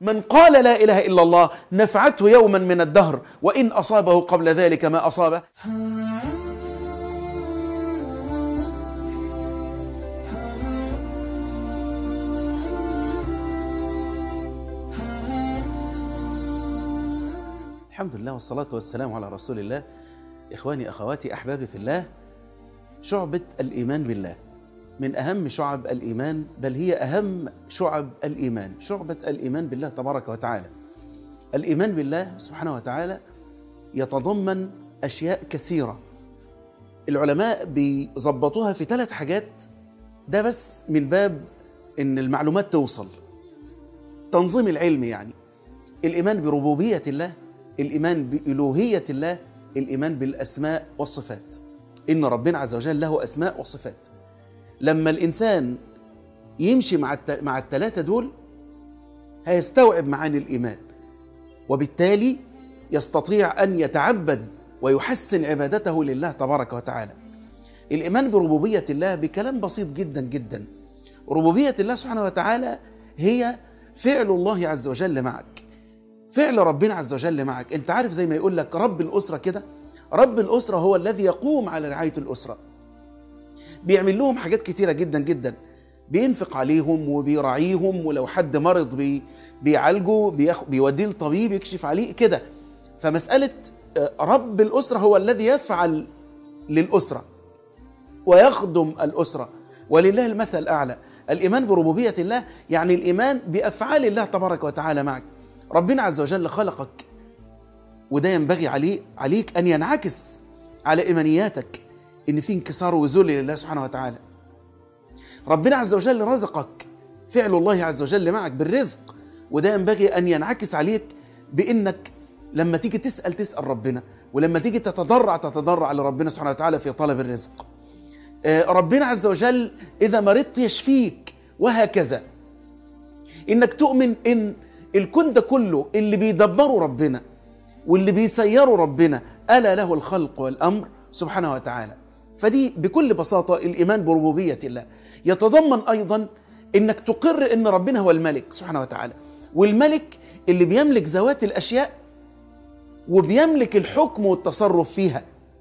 من قال لا اله الا الله نفعته يوما من الدهر وان اصابه قبل ذلك ما اصابه الحمد لله والصلاة والسلام على رسول الله إخواني أخواتي أحبابي في الله شعبة الإيمان بالله من أهم شعب الإيمان بل هي أهم شعب الإيمان شعبة الإيمان بالله تبارك وتعالى الإيمان بالله سبحانه وتعالى يتضمن أشياء كثيرة العلماء بيظبطوها في ثلاث حاجات ده بس من باب إن المعلومات توصل تنظيم العلم يعني الإيمان بربوبية الله الإيمان بإلوهية الله الإيمان بالأسماء والصفات إن ربنا عز وجل له أسماء وصفات لما الإنسان يمشي مع الت... مع الثلاثة دول هيستوعب معاني الإيمان وبالتالي يستطيع أن يتعبد ويحسن عبادته لله تبارك وتعالى الإيمان بربوبية الله بكلام بسيط جدا جدا ربوبية الله سبحانه وتعالى هي فعل الله عز وجل معك فعل ربنا عز وجل معك انت عارف زي ما يقول لك رب الأسرة كده رب الأسرة هو الذي يقوم على رعاية الأسرة بيعمل لهم حاجات كتيرة جدا جدا بينفق عليهم وبيراعيهم ولو حد مرض بي بيعالجه بيخ... بيوديه لطبيب يكشف عليه كده فمسألة رب الأسرة هو الذي يفعل للأسرة ويخدم الأسرة ولله المثل الأعلى الإيمان بربوبية الله يعني الإيمان بأفعال الله تبارك وتعالى معك ربنا عز وجل خلقك وده ينبغي عليه عليك ان ينعكس على ايمانياتك ان في انكسار وذل لله سبحانه وتعالى ربنا عز وجل رزقك فعل الله عز وجل معك بالرزق وده ينبغي ان ينعكس عليك بانك لما تيجي تسال تسال ربنا ولما تيجي تتضرع تتضرع لربنا سبحانه وتعالى في طلب الرزق ربنا عز وجل اذا مرضت يشفيك وهكذا انك تؤمن ان الكون ده كله اللي بيدبره ربنا واللي بيسيره ربنا ألا له الخلق والأمر سبحانه وتعالى فدي بكل بساطة الإيمان بربوبية الله يتضمن أيضا أنك تقر أن ربنا هو الملك سبحانه وتعالى والملك اللي بيملك ذوات الأشياء وبيملك الحكم والتصرف فيها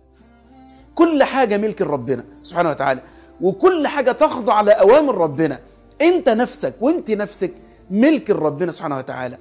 كل حاجة ملك ربنا سبحانه وتعالى وكل حاجة تخضع لأوامر ربنا أنت نفسك وأنت نفسك ملك ربنا سبحانه وتعالى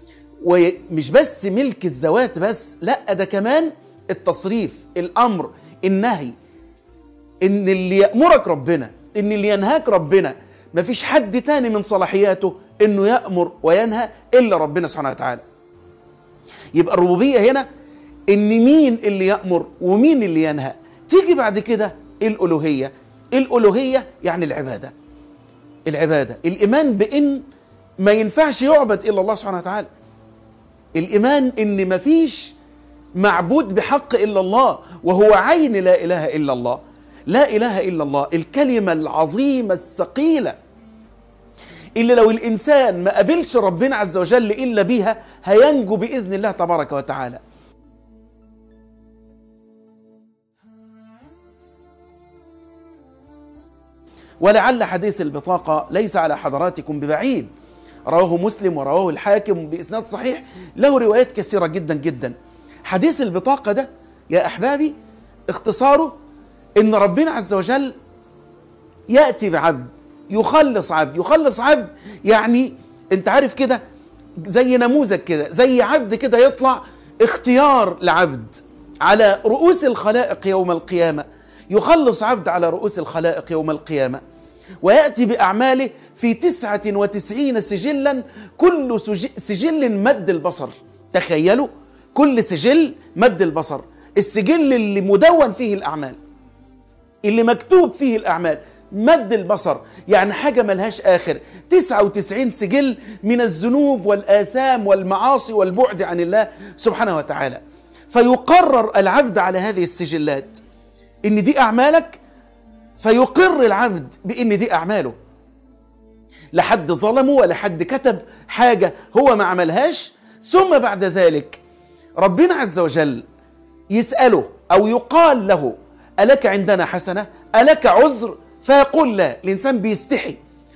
ومش بس ملك الذوات بس لا ده كمان التصريف الامر النهي ان اللي يامرك ربنا ان اللي ينهاك ربنا مفيش حد تاني من صلاحياته انه يامر وينهى الا ربنا سبحانه وتعالى يبقى الربوبيه هنا ان مين اللي يامر ومين اللي ينهى تيجي بعد كده الالوهيه الالوهيه يعني العباده العباده الايمان بان ما ينفعش يعبد الا الله سبحانه وتعالى الايمان ان ما فيش معبود بحق الا الله وهو عين لا اله الا الله لا اله الا الله الكلمه العظيمه الثقيله اللي لو الانسان ما قابلش ربنا عز وجل الا بيها هينجو باذن الله تبارك وتعالى ولعل حديث البطاقه ليس على حضراتكم ببعيد رواه مسلم ورواه الحاكم بإسناد صحيح له روايات كثيرة جدا جدا حديث البطاقة ده يا أحبابي اختصاره إن ربنا عز وجل يأتي بعبد يخلص عبد يخلص عبد يعني أنت عارف كده زي نموذج كده زي عبد كده يطلع اختيار لعبد على رؤوس الخلائق يوم القيامة يخلص عبد على رؤوس الخلائق يوم القيامة ويأتي بأعماله في تسعة وتسعين سجلا كل سجل مد البصر تخيلوا كل سجل مد البصر السجل اللي مدون فيه الأعمال اللي مكتوب فيه الأعمال مد البصر يعني حاجة ملهاش آخر 99 سجل من الذنوب والآثام والمعاصي والبعد عن الله سبحانه وتعالى فيقرر العبد على هذه السجلات إن دي أعمالك فيقر العبد بان دي اعماله لا حد ظلمه ولا حد كتب حاجه هو ما عملهاش ثم بعد ذلك ربنا عز وجل يساله او يقال له الك عندنا حسنه الك عذر فيقول لا الانسان بيستحي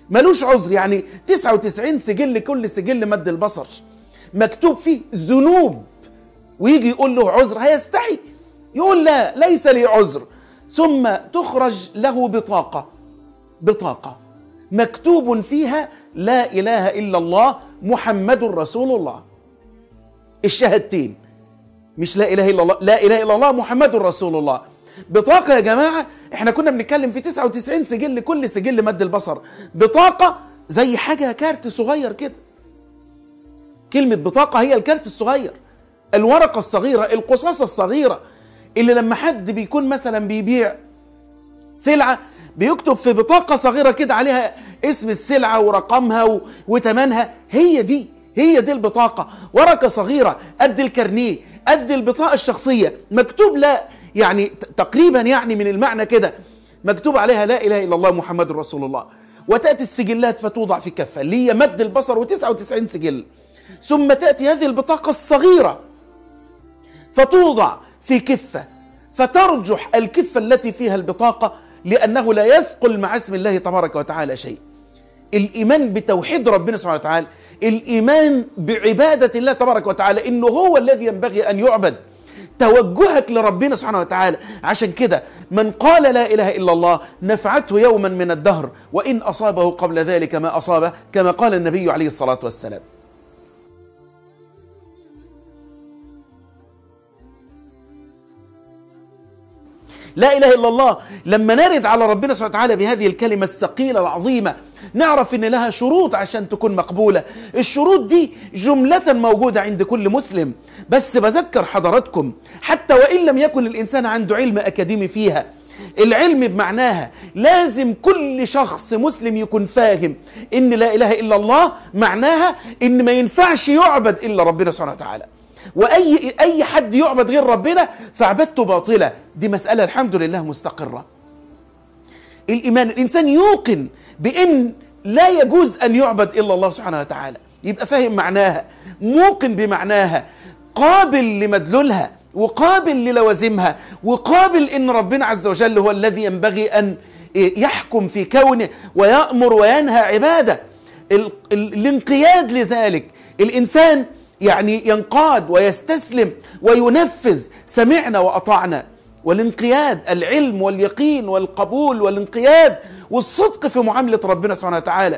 ملوش عذر يعني 99 سجل كل سجل مد البصر مكتوب فيه ذنوب ويجي يقول له عذر هيستحي يقول لا ليس لي عذر ثم تخرج له بطاقة بطاقة مكتوب فيها لا إله إلا الله محمد رسول الله الشهادتين مش لا إله إلا الله لا إله إلا الله محمد رسول الله بطاقة يا جماعة احنا كنا بنتكلم في 99 سجل كل سجل مد البصر بطاقة زي حاجة كارت صغير كده كلمة بطاقة هي الكارت الصغير الورقة الصغيرة القصاصة الصغيرة اللي لما حد بيكون مثلا بيبيع سلعة بيكتب في بطاقة صغيرة كده عليها اسم السلعة ورقمها و... وتمنها هي دي هي دي البطاقة ورقة صغيرة قد الكارنيه قد البطاقة الشخصية مكتوب لا يعني تقريبا يعني من المعنى كده مكتوب عليها لا إله إلا الله محمد رسول الله وتأتي السجلات فتوضع في كفة اللي هي مد البصر و99 سجل ثم تأتي هذه البطاقة الصغيرة فتوضع في كفة فترجح الكفة التي فيها البطاقة لأنه لا يثقل مع اسم الله تبارك وتعالى شيء الإيمان بتوحيد ربنا سبحانه وتعالى الإيمان بعبادة الله تبارك وتعالى إنه هو الذي ينبغي أن يعبد توجهك لربنا سبحانه وتعالى عشان كده من قال لا إله إلا الله نفعته يوما من الدهر وإن أصابه قبل ذلك ما أصابه كما قال النبي عليه الصلاة والسلام لا اله الا الله لما نرد على ربنا سبحانه وتعالى بهذه الكلمه الثقيله العظيمه نعرف ان لها شروط عشان تكون مقبوله الشروط دي جمله موجوده عند كل مسلم بس بذكر حضراتكم حتى وان لم يكن الانسان عنده علم اكاديمي فيها العلم بمعناها لازم كل شخص مسلم يكون فاهم ان لا اله الا الله معناها ان ما ينفعش يعبد الا ربنا سبحانه وتعالى واي اي حد يعبد غير ربنا فعبادته باطله دي مساله الحمد لله مستقره الايمان الانسان يوقن بان لا يجوز ان يعبد الا الله سبحانه وتعالى يبقى فاهم معناها موقن بمعناها قابل لمدلولها وقابل للوازمها وقابل ان ربنا عز وجل هو الذي ينبغي ان يحكم في كونه ويامر وينهى عباده الانقياد لذلك الانسان يعني ينقاد ويستسلم وينفذ سمعنا واطعنا والانقياد العلم واليقين والقبول والانقياد والصدق في معامله ربنا سبحانه وتعالى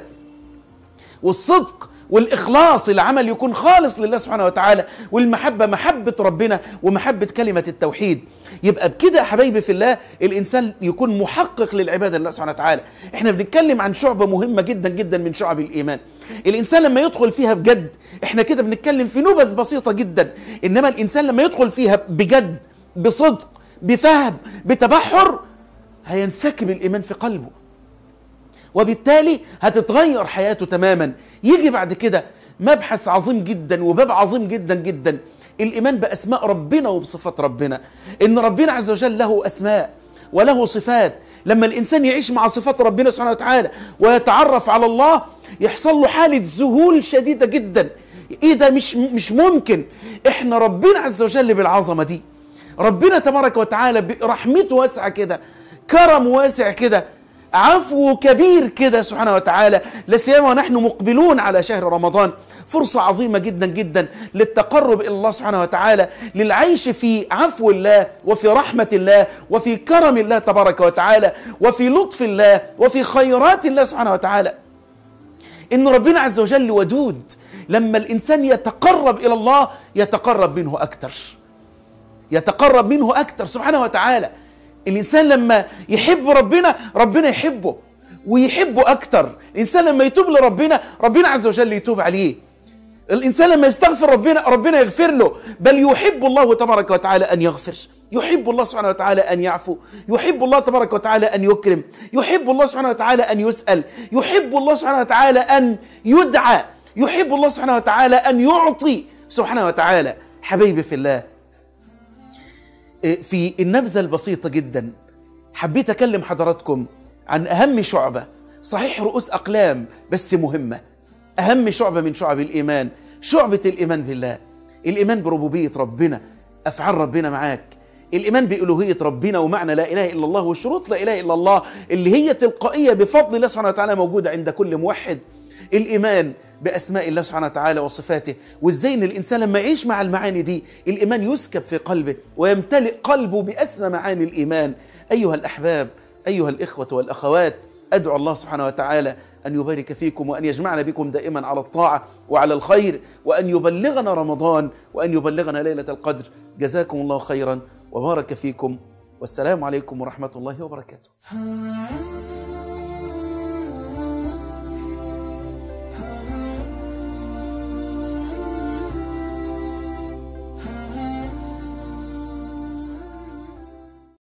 والصدق والاخلاص العمل يكون خالص لله سبحانه وتعالى والمحبه محبه ربنا ومحبه كلمه التوحيد يبقى بكده يا حبايبي في الله الانسان يكون محقق للعباده لله سبحانه وتعالى احنا بنتكلم عن شعبه مهمه جدا جدا من شعب الايمان الانسان لما يدخل فيها بجد احنا كده بنتكلم في نبذ بسيطه جدا انما الانسان لما يدخل فيها بجد بصدق بفهم بتبحر هينسكب الايمان في قلبه وبالتالي هتتغير حياته تماما يجي بعد كده مبحث عظيم جدا وباب عظيم جدا جدا الايمان باسماء ربنا وبصفات ربنا ان ربنا عز وجل له اسماء وله صفات لما الانسان يعيش مع صفات ربنا سبحانه وتعالى ويتعرف على الله يحصل له حاله ذهول شديده جدا ايه ده مش مش ممكن احنا ربنا عز وجل بالعظمه دي ربنا تبارك وتعالى برحمته واسعه كده كرم واسع كده عفو كبير كده سبحانه وتعالى لا سيما ونحن مقبلون على شهر رمضان فرصة عظيمة جدا جدا للتقرب إلى الله سبحانه وتعالى للعيش في عفو الله وفي رحمة الله وفي كرم الله تبارك وتعالى وفي لطف الله وفي خيرات الله سبحانه وتعالى إن ربنا عز وجل ودود لما الإنسان يتقرب إلى الله يتقرب منه أكثر يتقرب منه أكثر سبحانه وتعالى الإنسان لما يحب ربنا ربنا يحبه ويحبه أكتر الإنسان لما يتوب لربنا ربنا عز وجل يتوب عليه الإنسان لما يستغفر ربنا ربنا يغفر له بل يحب الله تبارك وتعالى أن يغفر يحب الله سبحانه وتعالى أن يعفو يحب الله تبارك وتعالى أن يكرم يحب الله سبحانه وتعالى أن يسأل يحب الله سبحانه وتعالى أن يدعى يحب الله سبحانه وتعالى أن يعطي سبحانه وتعالى حبيبي في الله في النبذة البسيطة جدا حبيت أكلم حضراتكم عن أهم شعبة صحيح رؤوس أقلام بس مهمة أهم شعبة من شعب الإيمان شعبة الإيمان بالله الإيمان بربوبية ربنا أفعال ربنا معاك الإيمان بألوهية ربنا ومعنى لا إله إلا الله وشروط لا إله إلا الله اللي هي تلقائية بفضل الله سبحانه وتعالى موجودة عند كل موحد الإيمان بأسماء الله سبحانه وتعالى وصفاته وإزاي إن الإنسان لما يعيش مع المعاني دي الإيمان يسكب في قلبه ويمتلئ قلبه بأسمى معاني الإيمان أيها الأحباب أيها الإخوة والأخوات أدعو الله سبحانه وتعالى أن يبارك فيكم وأن يجمعنا بكم دائما على الطاعة وعلى الخير وأن يبلغنا رمضان وأن يبلغنا ليلة القدر جزاكم الله خيرا وبارك فيكم والسلام عليكم ورحمة الله وبركاته